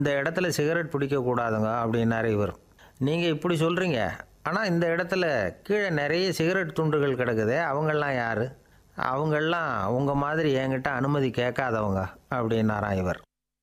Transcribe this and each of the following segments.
இந்த இடத்துல சிகரெட் பிடிக்கக்கூடாதுங்க அப்படின்னாரு இவர் நீங்கள் இப்படி சொல்கிறீங்க ஆனால் இந்த இடத்துல கீழே நிறைய சிகரெட் துண்டுகள் கிடக்குதே அவங்கெல்லாம் யார் அவங்கெல்லாம் உங்கள் மாதிரி என்கிட்ட அனுமதி கேட்காதவங்க அப்படின்னாராம் இவர்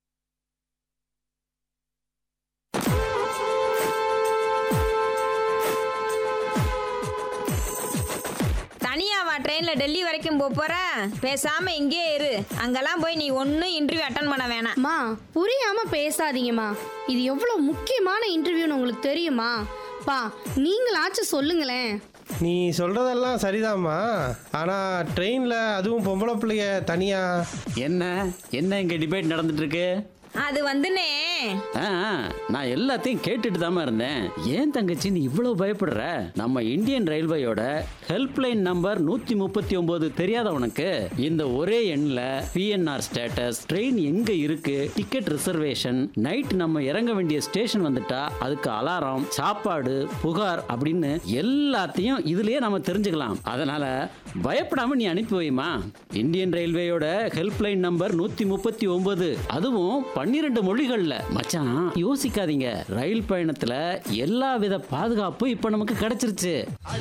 தனியாவா ட்ரெயின்ல டெல்லி வரைக்கும் போப் போற பேசாம இங்கே இரு அங்கெல்லாம் போய் நீ ஒன்றும் இன்டர்வியூ அட்டன் பண்ண வேணாம் மா புரியாம பேசாதீங்கம்மா இது எவ்வளவு முக்கியமான இன்டர்வியூன்னு உங்களுக்கு தெரியுமா பா நீங்களாச்சும் சொல்லுங்களேன் நீ சொல்கிறதெல்லாம் சரிதாம்மா ஆனால் ட்ரெயினில் அதுவும் பொம்பளை பிள்ளைய தனியாக என்ன என்ன இங்க டிபேட் நடந்துட்டு இருக்கு அது வந்துனே ஆ, நான் எல்லாத்தையும் கேட்டுட்டு தாமா இருந்தேன் ஏன் தங்கச்சி நீ இவ்வளவு பயப்படுற நம்ம இந்தியன் ரயில்வேயோட ஹெல்ப்லைன் நம்பர் நூத்தி முப்பத்தி ஒன்பது தெரியாத உனக்கு இந்த ஒரே எண்ணில் பிஎன்ஆர் ஸ்டேட்டஸ் ட்ரெயின் எங்க இருக்கு டிக்கெட் ரிசர்வேஷன் நைட் நம்ம இறங்க வேண்டிய ஸ்டேஷன் வந்துட்டா அதுக்கு அலாரம் சாப்பாடு புகார் அப்படின்னு எல்லாத்தையும் இதுலயே நம்ம தெரிஞ்சுக்கலாம் அதனால பயப்படாம நீ அனுப்பி வைமா இந்தியன் ரயில்வேயோட ஹெல்ப்லைன் நம்பர் நூத்தி முப்பத்தி ஒன்பது அதுவும் பன்னிரெண்டு மொழிகள்ல மச்சான் யோசிக்காதீங்க ரயில் பயணத்துல எல்லா வித பாதுகாப்பும் இப்ப நமக்கு கிடைச்சிருச்சு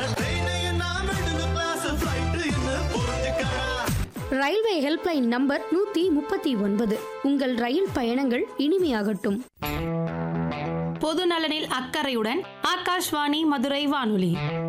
ரயில்வே ஹெல்ப்லைன் நம்பர் நூத்தி முப்பத்தி ஒன்பது உங்கள் ரயில் பயணங்கள் இனிமையாகட்டும் பொது நலனில் அக்கறையுடன் ஆகாஷ்வாணி மதுரை வானொலி